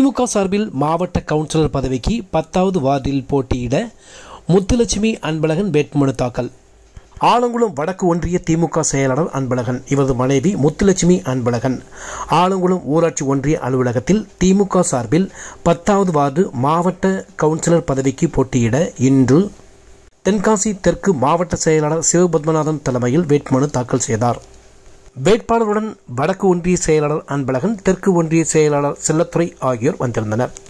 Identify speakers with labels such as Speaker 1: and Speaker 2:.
Speaker 1: திமுக சார்பில் மாவட்ட கவுன்சிலர் பதவிக்கு பத்தாவது வார்டில் போட்டியிட முத்துலட்சுமி அன்பழகன் வேட்புமனு தாக்கல் ஆலங்குளம் வடக்கு ஒன்றிய திமுக செயலாளர் அன்பழகன் இவரது மனைவி முத்துலட்சுமி அன்பழகன் ஆலங்குளம் ஊராட்சி ஒன்றிய அலுவலகத்தில் திமுக சார்பில் பத்தாவது வார்டு மாவட்ட கவுன்சிலர் பதவிக்கு போட்டியிட இன்று தென்காசி தெற்கு மாவட்ட செயலாளர் சிவபத்மநாதன் தலைமையில் வேட்புமனு தாக்கல் செய்தார் வேட்பாளருடன் வடக்கு ஒன்றிய செயலாளர் அன்பழகன் தெற்கு ஒன்றிய செயலாளர் செல்லத்துறை ஆகியோர் வந்திருந்தனர்